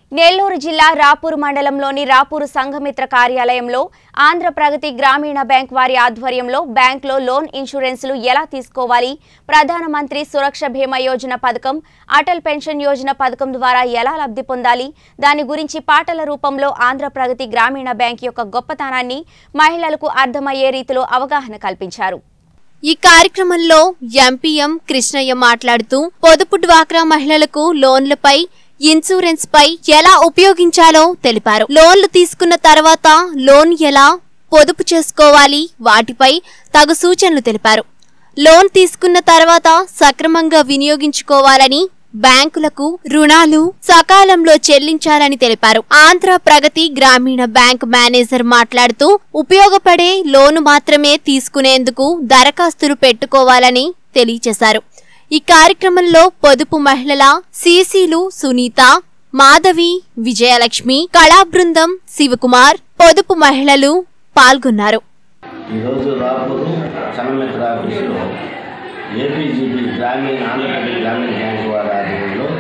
నెల్లూరు జిల్లా రాపూరు మండలంలోని రాపూరు సంఘమిత్ర కార్యాలయంలో ఆంధ్ర ప్రగతి గ్రామీణ బ్యాంక్ వారి ఆధ్వర్యంలో బ్యాంక్లో లోన్ ఇన్సూరెన్సులు ఎలా తీసుకోవాలి ప్రధానమంత్రి సురక్ష బీమా యోజన పథకం అటల్ పెన్షన్ యోజన పథకం ద్వారా ఎలా లబ్ధి పొందాలి దాని గురించి పాటల రూపంలో ఆంధ్ర ప్రగతి గ్రామీణ బ్యాంక్ యొక్క గొప్పతనాన్ని మహిళలకు అర్థమయ్యే రీతిలో అవగాహన కల్పించారు ఈ కార్యక్రమంలో ఎంపీఎం కృష్ణయ్య మాట్లాడుతూ పొదుపు డ్వాక్రా మహిళలకు లోన్లపై ఇన్సూరెన్స్ పై ఎలా ఉపయోగించాలో తెలిపారు లోన్లు తీసుకున్న తర్వాత లోన్ ఎలా పొదుపు చేసుకోవాలి వాటిపై తగు సూచనలు తెలిపారు లోన్ తీసుకున్న తర్వాత సక్రమంగా వినియోగించుకోవాలని బ్యాంకులకు రుణాలు సకాలంలో చెల్లించాలని తెలిపారు ఆంధ్ర ప్రగతి గ్రామీణ బ్యాంక్ మేనేజర్ మాట్లాడుతూ ఉపయోగపడే లోను మాత్రమే తీసుకునేందుకు దరఖాస్తులు పెట్టుకోవాలని తెలియజేశారు ఈ కార్యక్రమంలో పొదుపు మహిళల సీసీలు సునీత మాధవి విజయలక్ష్మి కళా బృందం శివకుమార్ పొదుపు మహిళలు పాల్గొన్నారు ఈరోజు రాపూరు సంఘమిత్ర ఆఫీసులో ఏపీజీపీ గ్రామీణ ఆంధ్రప్రదేశ్ గ్రామీణ బ్యాంక్ వారి ఆధ్వర్యంలో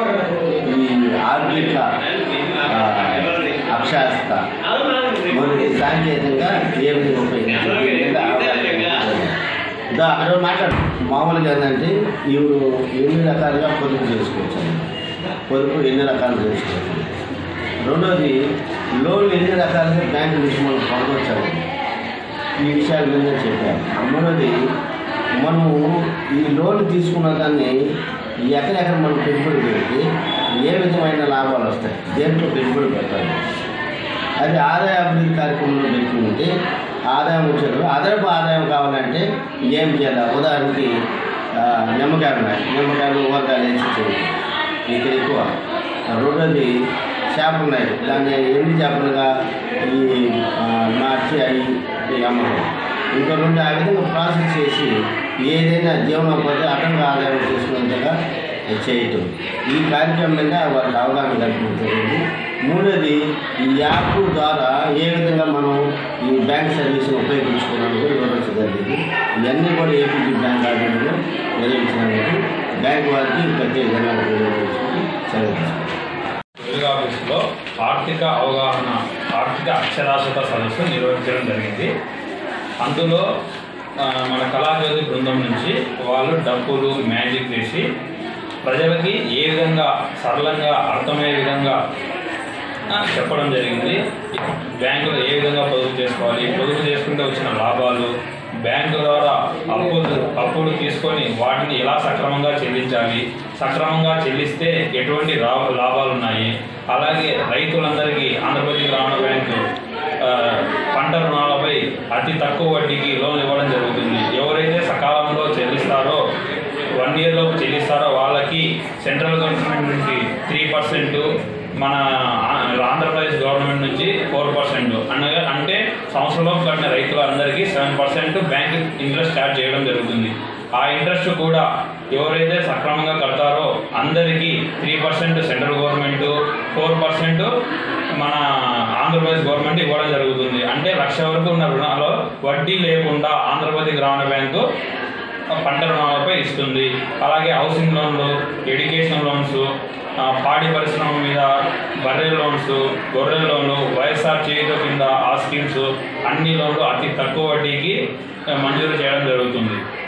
ఈ ఆర్థిక ఆ, అక్షరాస్యత మరియు సాంకేతికంగా ఏ విధంగా ఉపయోగించాలి ఈ విధంగా అవగాహన కల్పించాలి. దా అక్కడ మాట్లాడు మామూలుగా ఏంటంటే ఇవి ఎన్ని రకాలుగా పొదుపు చేసుకోవచ్చు పొదుపు ఎన్ని రకాలు చేసుకోవచ్చు రెండోది లోన్ ఎన్ని రకాలుగా బ్యాంకు నుంచి మనం పొందవచ్చు ఈ విషయాల మీద చెప్పారు మూడోది మనము ఈ లోన్ తీసుకున్న దాన్ని ఎక్కడెక్కడ మనం పెట్టుబడి పెడితే ఏ విధమైన లాభాలు వస్తాయి దేంట్లో పెట్టుబడి పెట్టాలి అది ఆదాయ అభివృద్ధి కార్యక్రమంలో పెట్టుకుంటే ఆదాయం వచ్చేది అదనపు ఆదాయం కావాలంటే ఏం చేయాలి ఉదాహరణకి ఆ, నిమ్మకాయలు ఉన్నాయి నిమ్మకాయలు ఊరగాయలు వేసి చేయాలి ఇక్కడ ఎక్కువ రెండోది చేపలు ఉన్నాయి దాన్ని ఎండి చేపలుగా ఈ ఆ, మార్చి అవి అమ్మడం ఇంకో రెండు ఆ విధంగా ప్రాసెస్ చేసి ఏదైనా జీవనోపాధి అదనంగా ఆదాయం చేసుకునేట్టుగా చేయటం ఈ కార్యక్రమం మీద వారికి అవగాహన కల్పించలేదు మూడోది ఈ యాప్ ద్వారా ఏ విధంగా మనం ఈ బ్యాంక్ సర్వీస్ని ఉపయోగించుకోవడానికి కూడా వివరించగలిగింది ఇవన్నీ కూడా ఏపీజీ బ్యాంక్ ఆధ్వర్యంలో నిర్వహించినందుకు బ్యాంక్ వారికి ప్రత్యేక ధన్యవాదాలు సెలవు తెలుగు ఆఫీసులో ఆర్థిక అవగాహన ఆర్థిక అక్షరాస్యత సదస్సు నిర్వహించడం జరిగింది అందులో ఆ, మన కళాజ్యోతి బృందం నుంచి వాళ్ళు డబ్బులు మ్యాజిక్ చేసి ప్రజలకి ఏ విధంగా సరళంగా అర్థమయ్యే విధంగా ఆ, చెప్పడం జరిగింది బ్యాంకులో ఏ విధంగా పొదుపు చేసుకోవాలి పొదుపు చేసుకుంటే వచ్చిన లాభాలు బ్యాంకు ద్వారా అప్పులు అప్పులు తీసుకొని వాటిని ఎలా సక్రమంగా చెల్లించాలి సక్రమంగా చెల్లిస్తే ఎటువంటి రా- లాభాలు ఉన్నాయి అలాగే రైతులందరికీ ఆంధ్రప్రదేశ్ గ్రామీణ బ్యాంకు ఆ, పంట రుణాలపై అతి తక్కువ వడ్డీకి లోన్ ఇవ్వడం జరుగుతుంది ఎవరైతే సకాలంలో చెల్లిస్తారో వన్ ఇయర్ లోపు చెల్లిస్తారో వాళ్ళకి సెంట్రల్ గవర్నమెంట్ నుంచి త్రీ పర్సెంట్ మన ఆ- ఆంధ్రప్రదేశ్ గవర్నమెంట్ నుంచి ఫోర్ పర్సెంట్ అనగా అంటే సంవత్సరంలోపు కట్టిన రైతులందరికీ seven percent bank interest start చేయడం జరుగుతుంది ఆ ఇంట్రెస్ట్ కూడా ఎవరైతే సక్రమంగా కడతారో అందరికీ three percent central government four percent మన ఆంధ్రప్రదేశ్ గవర్నమెంట్ ఇవ్వడం జరుగుతుంది అంటే లక్ష వరకు ఉన్న రుణాలు వడ్డీ లేకుండా ఆంధ్రప్రదేశ్ గ్రామీణ బ్యాంకు పంట రుణాలపై ఇస్తుంది అలాగే హౌసింగ్ లోన్లు ఎడ్యుకేషన్ లోన్స్ ఆ, పాడి పరిశ్రమ మీద బర్రె లోన్స్ గొర్రెల లోన్లు వైఎస్ఆర్ చేయుత కింద ఆ స్కీమ్స్ అన్ని లోన్లు అతి తక్కువ వడ్డీకి ఆ, మంజూరు చేయడం జరుగుతుంది